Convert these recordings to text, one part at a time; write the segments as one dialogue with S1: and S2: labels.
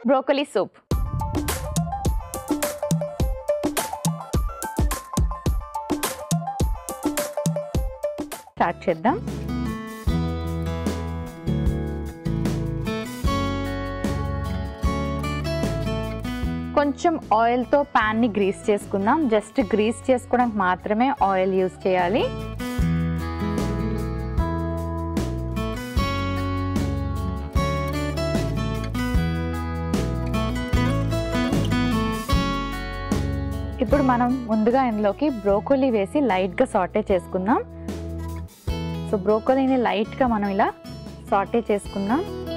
S1: broccoli soup start చేద్దాం కొంచెం ఆయిల్తో ప్యాన్ని గ్రీస్ చేసుకుందాం జస్ట్ గ్రీస్ చేసుకోవడానికి మాత్రమే ఆయిల్ యూస్ చేయాలి ఇప్పుడు మనం ముందుగా ఇందులోకి బ్రోకోలీ వేసి లైట్గా సాటే చేసుకుందాం సో బ్రోకోలీని లైట్గా మనం ఇలా సాటే చేసుకుందాం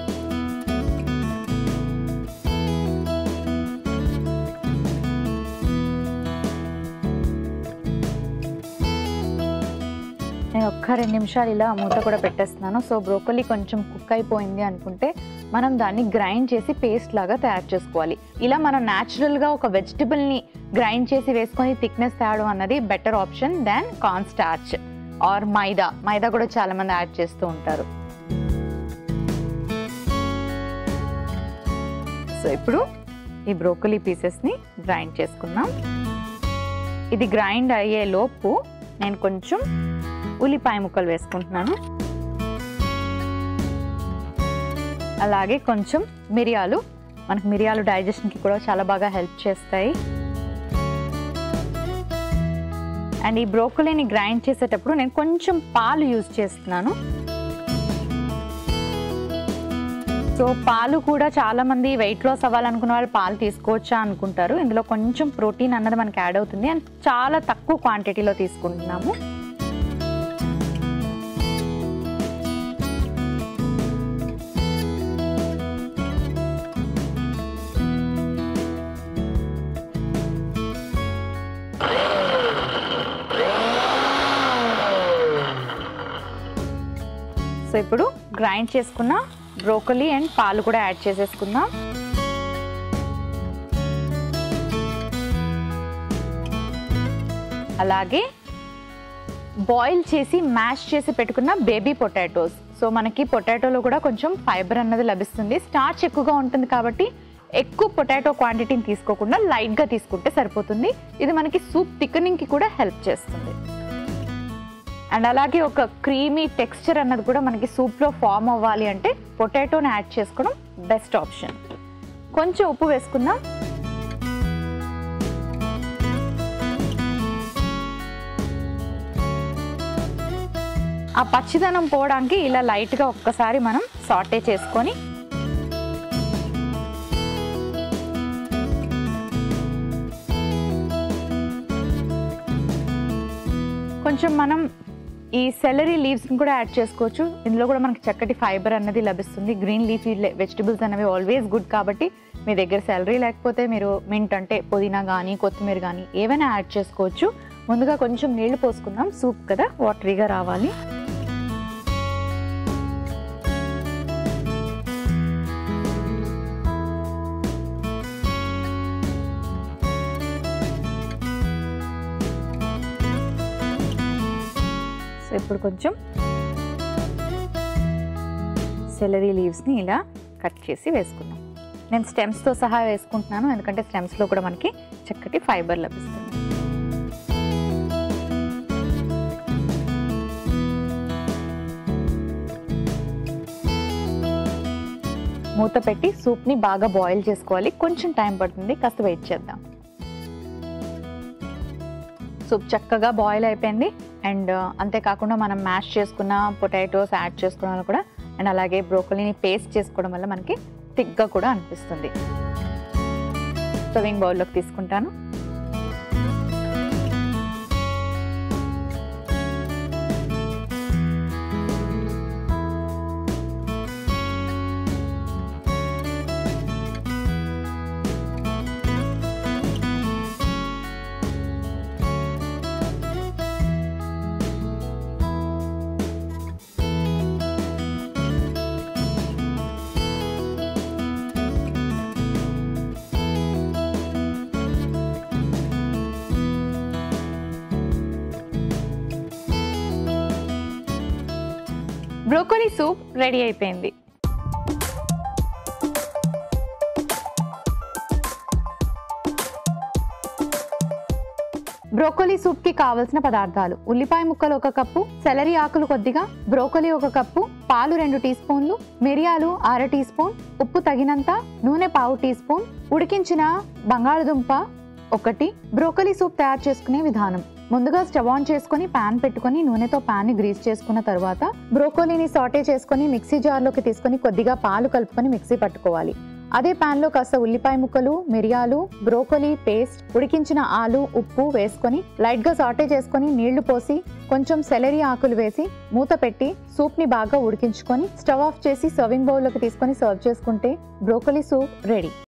S1: నేను ఒక్క రెండు నిమిషాలు ఇలా మూత కూడా పెట్టేస్తున్నాను సో బ్రోకలీ కొంచెం కుక్ అయిపోయింది అనుకుంటే మనం దాన్ని గ్రైండ్ చేసి పేస్ట్ లాగా తయారు చేసుకోవాలి ఇలా మనం న్యాచురల్గా ఒక వెజిటబుల్ని గ్రైండ్ చేసి వేసుకొని థిక్నెస్ తేవడం అన్నది better option than corn starch or maida maida కూడా చాలా మంది యాడ్ చేస్తూ ఉంటారు సో ఇప్పుడు ఈ బ్రోకలీ పీసెస్ని గ్రైండ్ చేసుకుందాం ఇది గ్రైండ్ అయ్యే లోపు నేను కొంచెం ఉల్లిపాయ ముక్కలు వేసుకుంటున్నాను అలాగే కొంచెం మిరియాలు మనకు మిరియాలు డైజెషన్కి కూడా చాలా బాగా హెల్ప్ చేస్తాయి అండ్ ఈ బ్రోకలీని గ్రైండ్ చేసేటప్పుడు నేను కొంచెం పాలు యూజ్ చేస్తున్నాను సో పాలు కూడా చాలా మంది వెయిట్ లాస్ అవ్వాలనుకున్న వాళ్ళు పాలు తీసుకోవచ్చా అనుకుంటారు ఇందులో కొంచెం ప్రోటీన్ అన్నది మనకి యాడ్ అవుతుంది అండ్ చాలా తక్కువ క్వాంటిటీలో తీసుకుంటున్నాము సో ఇప్పుడు గ్రైండ్ చేసుకున్న బ్రోకలీ అండ్ పాలు కూడా యాడ్ చేసేసుకుందాం అలాగే బాయిల్ చేసి మ్యాష్ చేసి పెట్టుకున్న బేబీ పొటాటోస్ సో మనకి పొటాటోలో కూడా కొంచెం ఫైబర్ అన్నది లభిస్తుంది స్టార్చ్ ఎక్కువగా ఉంటుంది కాబట్టి ఎక్కువ పొటాటో క్వాంటిటీని తీసుకోకుండా లైట్గా తీసుకుంటే సరిపోతుంది ఇది మనకి సూప్ థిక్కనింగ్కి కూడా హెల్ప్ చేస్తుంది అండ్ అలాగే ఒక క్రీమీ టెక్స్చర్ అన్నది కూడా మనకి సూప్లో ఫామ్ అవ్వాలి అంటే పొటాటోని యాడ్ చేసుకోవడం బెస్ట్ ఆప్షన్ కొంచెం ఉప్పు వేసుకుందాం ఆ పచ్చిదనం పోవడానికి ఇలా లైట్గా ఒక్కసారి మనం సాటే చేసుకొని కొంచెం మనం ఈ సెలరీ లీవ్స్ని కూడా యాడ్ చేసుకోవచ్చు ఇందులో కూడా మనకి చక్కటి ఫైబర్ అన్నది లభిస్తుంది గ్రీన్ లీఫీ వెజిటబుల్స్ అనేవి ఆల్వేస్ గుడ్ కాబట్టి మీ దగ్గర సెలరీ లేకపోతే మీరు మింట్ అంటే పుదీనా కానీ కొత్తిమీర కానీ ఏవైనా యాడ్ చేసుకోవచ్చు ముందుగా కొంచెం నీళ్లు పోసుకుందాం సూప్ కదా వాటరీగా రావాలి సో ఇప్పుడు కొంచెం సెలరీ లీవ్స్ని ఇలా కట్ చేసి వేసుకుందాం నేను స్టెమ్స్తో సహా వేసుకుంటున్నాను ఎందుకంటే స్టెమ్స్లో కూడా మనకి చక్కటి ఫైబర్ లభిస్తుంది మూత పెట్టి సూప్ని బాగా బాయిల్ చేసుకోవాలి కొంచెం టైం పడుతుంది కాస్త వెయిట్ చేద్దాం సూప్ చక్కగా బాయిల్ అయిపోయింది అండ్ అంతేకాకుండా మనం మ్యాష్ చేసుకున్న పొటాటోస్ యాడ్ చేసుకోవడం వల్ల కూడా అండ్ అలాగే బ్రోకలీని పేస్ట్ చేసుకోవడం వల్ల మనకి థిక్గా కూడా అనిపిస్తుంది సర్వింగ్ బౌల్లోకి తీసుకుంటాను బ్రోకలీ సూప్ రెడీ అయిపోయింది బ్రోకోలీ సూప్ కి కావలసిన పదార్థాలు ఉల్లిపాయ ముక్కలు ఒక కప్పు సెలరీ ఆకులు కొద్దిగా బ్రోకోలీ ఒక కప్పు పాలు రెండు టీ స్పూన్లు మిరియాలు అర టీ స్పూన్ ఉప్పు తగినంత నూనె పావు టీ స్పూన్ ఉడికించిన బంగాళదుంప ఒకటి బ్రోకలీ సూప్ తయారు చేసుకునే విధానం ముందుగా స్టవ్ ఆన్ చేసుకొని పాన్ పెట్టుకొని నూనెతో పాన్ ని గ్రీస్ చేసుకున్న తర్వాత బ్రోకోలీని సాటే చేసుకొని మిక్సీ జార్లోకి తీసుకొని కొద్దిగా పాలు కలుపుకొని మిక్సీ పట్టుకోవాలి అదే పాన్ లో కాస్త ఉల్లిపాయ ముక్కలు మిరియాలు బ్రోకోలీ పేస్ట్ ఉడికించిన ఆలు ఉప్పు వేసుకొని లైట్ గా సాటే చేసుకొని నీళ్లు పోసి కొంచెం సెలరీ ఆకులు వేసి మూత పెట్టి సూప్ ని బాగా ఉడికించుకొని స్టవ్ ఆఫ్ చేసి సర్వింగ్ బౌల్ లోకి తీసుకొని సర్వ్ చేసుకుంటే బ్రోకోలీ సూప్ రెడీ